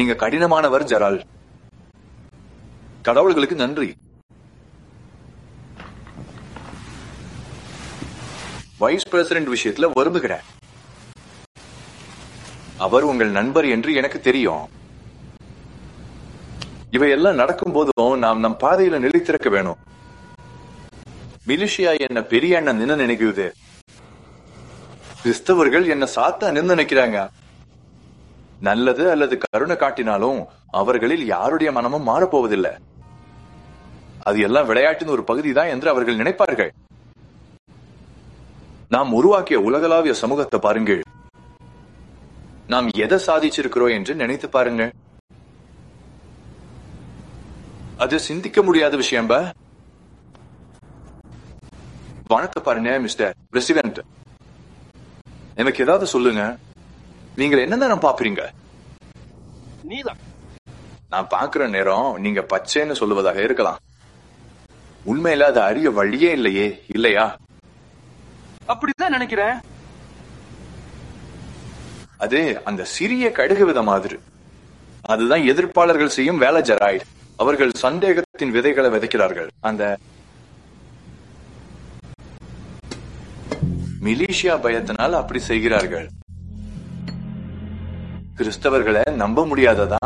நீங்க கடினமானவர் ஜெரால் கடவுள்களுக்கு நன்றி vice president விஷயத்துல வருந்துகிறேன் அவர் உங்கள் நண்பர் என்று எனக்கு தெரியும் இவையெல்லாம் நடக்கும் போதும் நாம் நம் பாதையில நிலைத்திருக்க வேணும் மிலிஷியா என்ன பெரிய அண்ணன் நின்னு நினைக்குது கிறிஸ்தவர்கள் என்ன சாத்தா நின்னு நினைக்கிறாங்க நல்லது அல்லது கருணை காட்டினாலும் அவர்களில் யாருடைய மனமும் மாறப்போவதில்லை அது எல்லாம் விளையாட்டின் ஒரு பகுதி தான் என்று அவர்கள் நினைப்பார்கள் நாம் உருவாக்கிய உலகளாவிய சமூகத்தை பாருங்கள் நாம் எதை சாதிச்சிருக்கிறோம் என்று நினைத்து பாருங்க அது சிந்திக்க முடியாத விஷயம் பா வணக்க பாருங்க மிஸ்டர் பிரசிடென்ட் எனக்கு ஏதாவது சொல்லுங்க நீங்கள் என்னென்ன பாக்குறீங்க நீதான் நான் பாக்குற நேரம் நீங்க பச்சைன்னு சொல்லுவதாக இருக்கலாம் உண்மையில அது அறிய வழியே இல்லையே இல்லையா அப்படிதான் நினைக்கிறேன் அது அந்த சிறிய கடுகு வித மாதிரி அதுதான் எதிர்ப்பாளர்கள் செய்யும் வேலை ஜெராய்டு அவர்கள் சந்தேகத்தின் விதைகளை விதைக்கிறார்கள் அந்த மிலிஷியா பயத்தினால் அப்படி செய்கிறார்கள் கிறிஸ்தவர்களை நம்ப முடியாததா